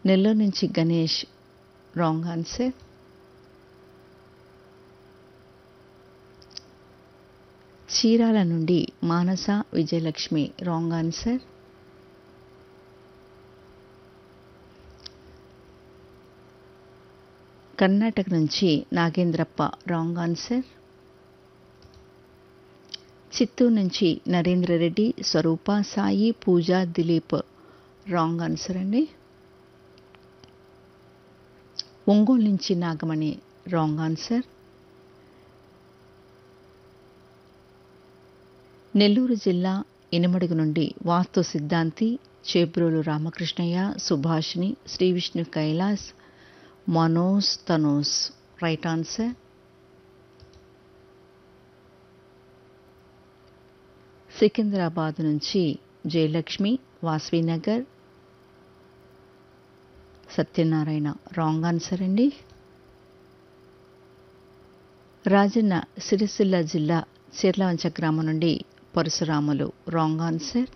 నెల్లూరు నుంచి Ganesh wrong answer Chirala నుండి Manasa Vijayalakshmi wrong answer Karnataka నుంచి నాగేంద్రప్ప రాంగ్ ఆన్సర్ చిత్తూరు నుంచి నరేంద్ర రెడ్డి స్వరూప సాయి పూజ దిలీప్ రాంగ్ ఆన్సర్ అండి ఒంగోలు నుంచి నాగమణి రాంగ్ ఆన్సర్ నెల్లూరు జిల్లా ఇనుమడుగు నుండి వాస్తు సిద్ధాంతి Chebrolu Ramakrishnaiah Subhashini Sri Vishnu Kailash Manoj Thanos right answer Secunderabad నుంచి జయలక్ష్మి వాస్వీనగర్ సత్యనారాయణ రాంగ్ ఆన్సర్ అండి రాజన్న సిరిసిల్ల జిల్లా చీర్లవంచ గ్రామం నుండి పరశురాములు రాంగ్ ఆన్సర్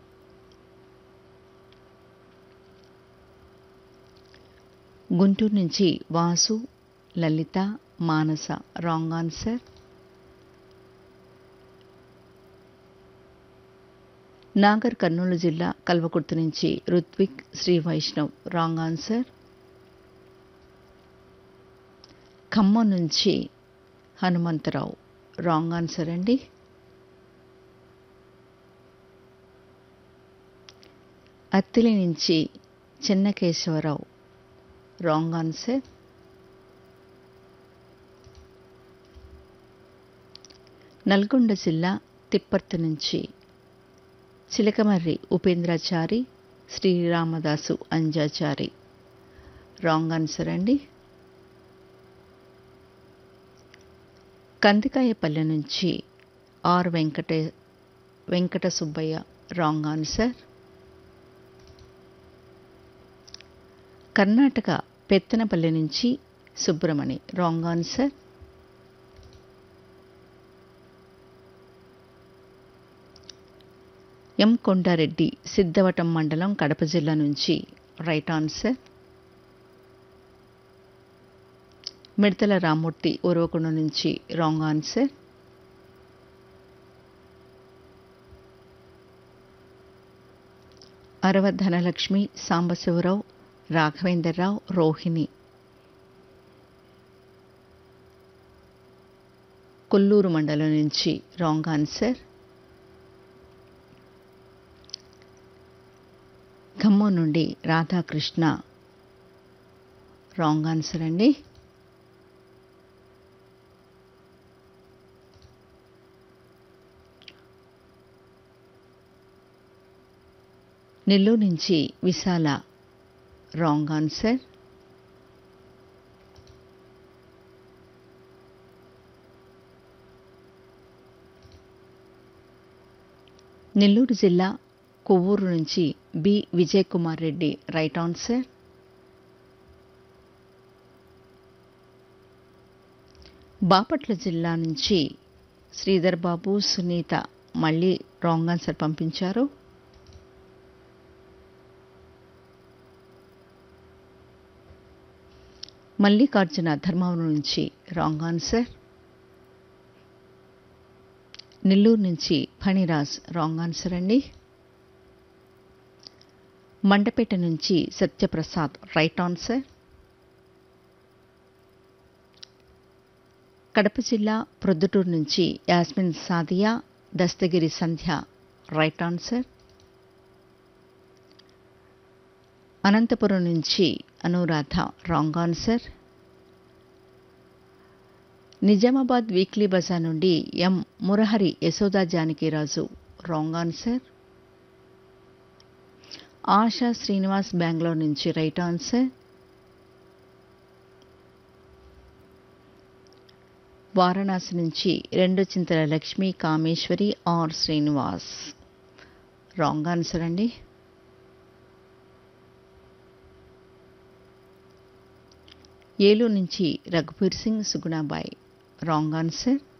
గుంటూరు నుంచి వాసు లలిత మానస రాంగ్ ఆన్సర్ నాగర్ కర్నూలు జిల్లా కల్వకుర్తి నుంచి రుత్విక్ శ్రీ వైష్ణవ్ రాంగ్ ఆన్సర్ ఖమ్మం నుంచి హనుమంతరావు రాంగ్ ఆన్సర్ అండి అత్తిలి నుంచి చిన్నకేశవరావు రాంగ్ ఆన్సర్ నల్గొండ జిల్లా తిప్పర్తి నుంచి చిలకమర్రి ఉపేంద్రాచారి శ్రీరామదాసు అంజాచారి రాంగ్ ఆన్సర్ అండి కందికాయపల్లె నుంచి R Venkate Venkata Subbaiah wrong answer Karnataka Pethanapalli నుంచి Subramani wrong answer M Kondareddy Siddavatam మండలం కడప జిల్లా నుంచి రైట్ ఆన్సర్ మిడతల రామ్మూర్తి ఉరవకొండ నుంచి రాంగ్ ఆన్సర్ అరవ ధనలక్ష్మి సాంబశివరావు రాఘవేంద్రరావు రోహిణి కొల్లూరు మండలం నుంచి రాంగ్ ఆన్సర్ ఖమ్మం నుండి రాధాకృష్ణ రాంగ్ ఆన్సర్ అండి నెల్లూరు నుంచి విశాల రాంగ్ ఆన్సర్ నెల్లూరు జిల్లా కొవ్వూరు నుంచి B Vijay Kumar Reddy right answer Bapatla జిల్లా నుంచి శ్రీధర్ బాబు సునీత మళ్ళీ రాంగ్ ఆన్సర్ పంపించారు మల్లికార్జున ధర్మవరం నుంచి రాంగ్ ఆన్సర్ నెల్లూరు నుంచి ఫణిరాజ్ రాంగ్ ఆన్సర్ అండి మండపేట నుంచి సత్యప్రసాద్ రైట్ ఆన్సర్ కడప జిల్లా ప్రొద్దుటూరు నుంచి యాస్మిన్ సాదియా దస్తగిరి సంధ్య రైట్ ఆన్సర్ అనంతపురం నుంచి Anuradha wrong answer Nizamabad weekly బజార్ నుండి M Murahari Yashoda Janakiraju wrong answer Asha Srinivas Bengaluru నుంచి రైట్ ఆన్సర్ వారణాసి నుంచి రెండు Chintala Lakshmi Kameswari R Srinivas wrong answer అండి ఏలూరు నుంచి రఘుబీర్ సింగ్ సుగుణాబాయ్ రాంగ్ ఆన్సర్